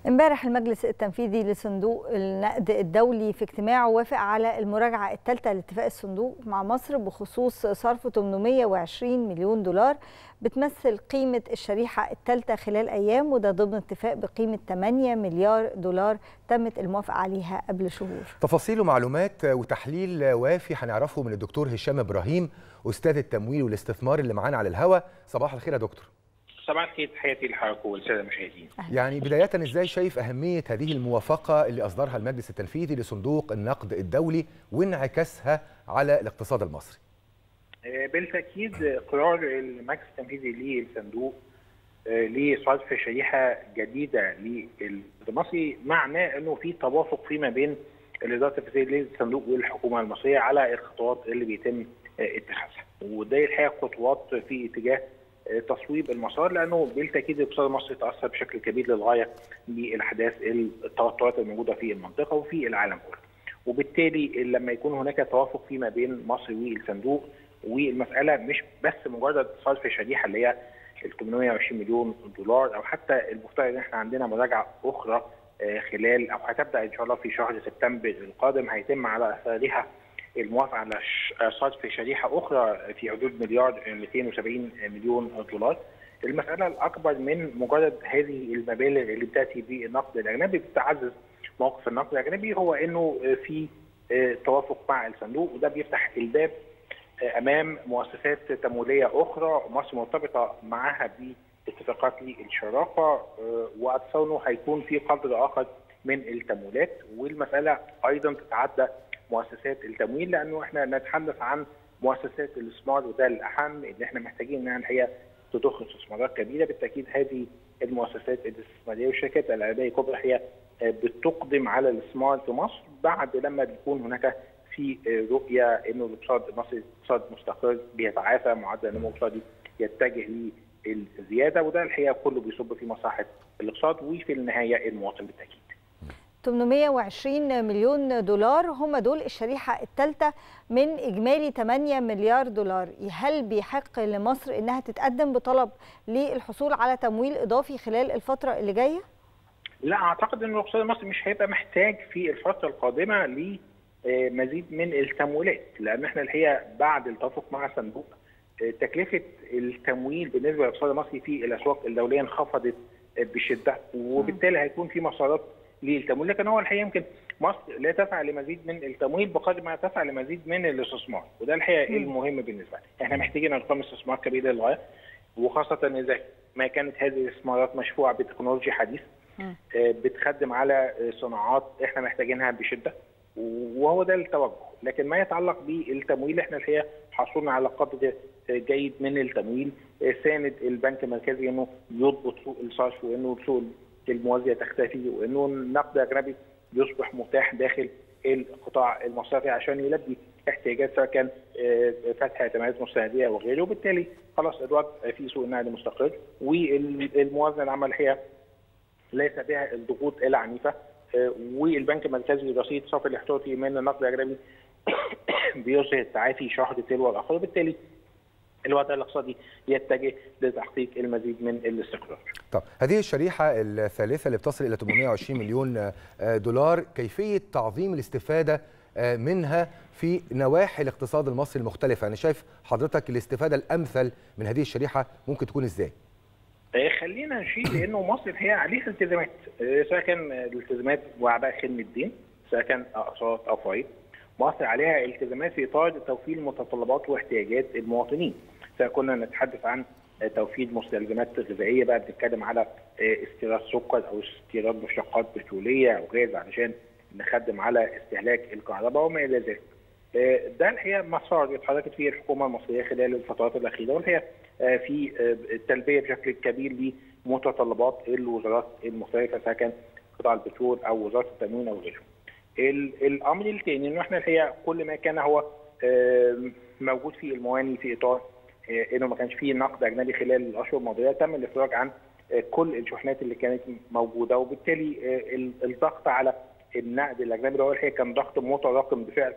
امبارح المجلس التنفيذي لصندوق النقد الدولي في اجتماعه وافق على المراجعة الثالثة لاتفاق الصندوق مع مصر بخصوص صرف 820 مليون دولار بتمثل قيمة الشريحة الثالثة خلال أيام وده ضمن اتفاق بقيمة 8 مليار دولار تمت الموافقة عليها قبل شهور تفاصيل ومعلومات وتحليل وافي هنعرفه من الدكتور هشام إبراهيم أستاذ التمويل والاستثمار اللي معانا على الهوا صباح الخير يا دكتور صباح الخير تحياتي لحضرتك والساده المشاهدين. يعني بدايه ازاي شايف اهميه هذه الموافقه اللي اصدرها المجلس التنفيذي لصندوق النقد الدولي وانعكاسها على الاقتصاد المصري؟ بالتاكيد قرار المجلس التنفيذي للصندوق لصرف شريحه جديده للمصري معناه انه في توافق فيما بين الاداره التنفيذيه للصندوق والحكومه المصريه على الخطوات اللي بيتم اتخاذها وده الحقيقه خطوات في اتجاه تصويب المسار لانه بالتاكيد الاقتصاد المصري تاثر بشكل كبير للغايه بالاحداث التوترات الموجوده في المنطقه وفي العالم كله. وبالتالي لما يكون هناك توافق فيما بين مصر والصندوق والمساله مش بس مجرد صرف شريحه اللي هي ال 820 مليون دولار او حتى المفترض ان احنا عندنا مراجعه اخرى خلال او هتبدا ان شاء الله في شهر سبتمبر القادم هيتم على اثارها الموافقه على صرف شريحه اخرى في حدود مليار 270 مليون دولار. المساله الاكبر من مجرد هذه المبالغ اللي بتاتي بالنقد الاجنبي بتعزز موقف النقد الاجنبي هو انه في توافق مع الصندوق وده بيفتح الباب امام مؤسسات تمويليه اخرى مصر مرتبطه معها باتفاقات للشراكه واتصور انه هيكون في قدر اخر من التمويلات والمساله ايضا تتعدى مؤسسات التمويل لانه احنا نتحدث عن مؤسسات الاستثمار وده الاهم اللي احنا محتاجين انها الحقيقه تضخ استثمارات كبيره بالتاكيد هذه المؤسسات الاستثماريه والشركات العالميه الكبرى هي بتقدم على الاستثمار في مصر بعد لما بيكون هناك في رؤيه انه الاقتصاد المصري اقتصاد مستقر بيتعافى معدل النمو الاقتصادي يتجه للزياده وده الحقيقه كله بيصب في مصلحه الاقتصاد وفي النهايه المواطن بالتاكيد. 820 مليون دولار هم دول الشريحة الثالثة من إجمالي 8 مليار دولار هل بيحق لمصر أنها تتقدم بطلب للحصول على تمويل إضافي خلال الفترة اللي جاية؟ لا أعتقد أن الاقتصاد المصري مش هيبقى محتاج في الفترة القادمة لمزيد من التمويلات لأن احنا الحقيقة بعد التوافق مع الصندوق تكلفة التمويل بالنسبة للاقتصاد المصري في الأسواق الدولية انخفضت بشدة وبالتالي هيكون في مسارات للتمويل لكن هو الحقيقه يمكن مصر لا تسعى لمزيد من التمويل بقدر ما تسعى لمزيد من الاستثمار وده الحقيقه م. المهم بالنسبه لنا احنا محتاجين ارقام استثمار كبيره للغايه وخاصه اذا ما كانت هذه الاستثمارات مشفوعه بتكنولوجيا حديث بتخدم على صناعات احنا محتاجينها بشده وهو ده التوجه لكن ما يتعلق بالتمويل احنا الحقيقه حصلنا على قدر جيد من التمويل ساند البنك المركزي انه يضبط سوق الصرف وانه سوق الموازيه تختفي وانه النقد الاجنبي يصبح متاح داخل القطاع المصرفي عشان يلبي احتياجات سواء كان فتح اعتمادات مستنديه وغيره وبالتالي خلاص الوضع في سوق النقد مستقر والموازنه العامه الحقيقه ليس بها الضغوط العنيفه والبنك المركزي رصيد صافي الاحتياطي من النقد الاجنبي بيظهر التعافي شهر تلو الاخر وبالتالي الوضع الاقتصادي يتجه لتحقيق المزيد من الاستقرار. طب هذه الشريحه الثالثه اللي بتصل الى 820 مليون دولار كيفيه تعظيم الاستفاده منها في نواحي الاقتصاد المصري المختلفه، انا شايف حضرتك الاستفاده الامثل من هذه الشريحه ممكن تكون ازاي؟ خلينا نشير لانه مصر هي عليها التزامات سواء كان الالتزامات واعباء خدمه الدين سواء كان اقساط او فوائد مصر عليها التزامات في اطار توفير متطلبات واحتياجات المواطنين سواء كنا نتحدث عن توفير مستلزمات غذائيه بقى بنتكلم على استيراد سكر او استيراد مشتقات بتروليه او غاز علشان نخدم على استهلاك الكهرباء وما الى ذلك. ده الحقيقه مسار اتحركت فيه الحكومه المصريه خلال الفترات الاخيره والهي في التلبيه بشكل كبير لمتطلبات الوزارات المختلفه سواء كان قطاع البترول او وزاره التموين او غيره. الامر الثاني انه احنا الحقيقه كل ما كان هو موجود في المواني في اطار انه ما كانش فيه نقد اجنبي خلال الاشهر الماضيه تم الافراج عن كل الشحنات اللي كانت موجوده وبالتالي الضغط على النقد الاجنبي ده الحقيقه كان ضغط متراكم بفعل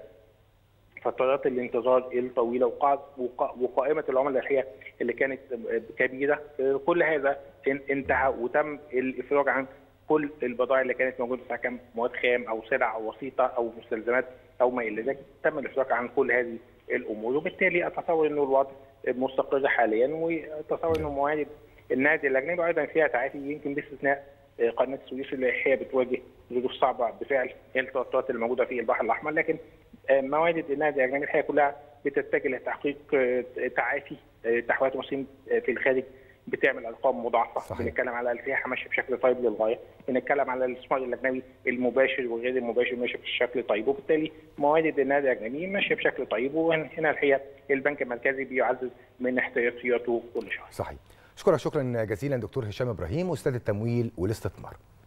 فترات الانتظار الطويله وقائمه العملاء الحقيقه اللي كانت كبيره كل هذا انتهى وتم الافراج عن كل البضائع اللي كانت موجوده سواء كان مواد خام او سلع او وسيطه او مستلزمات او ما الى ذلك تم الافراج عن كل هذه الامور وبالتالي اتصور انه الوضع مستقر حاليا واتصور انه موارد النادي الاجنبي ايضا فيها تعافي يمكن باستثناء قناه السويس اللي هي بتواجه ظروف صعبه بفعل التوترات اللي موجوده في البحر الاحمر لكن موارد النادي الاجنبي الحقيقه كلها بتتجه لتحقيق تعافي تحويات المصريين في الخارج بتعمل ارقام مضاعفه صحيح. بنتكلم على السياحه ماشيه بشكل طيب للغايه بنتكلم على الاستثمار الاجنبي المباشر وغير المباشر ماشي بشكل طيب وبالتالي موارد النادي الاجنبي ماشيه بشكل طيب وهنا الحقيقه البنك المركزي بيعزز من احتياطياته كل شهر صحيح اشكرك شكرا جزيلا دكتور هشام ابراهيم استاذ التمويل والاستثمار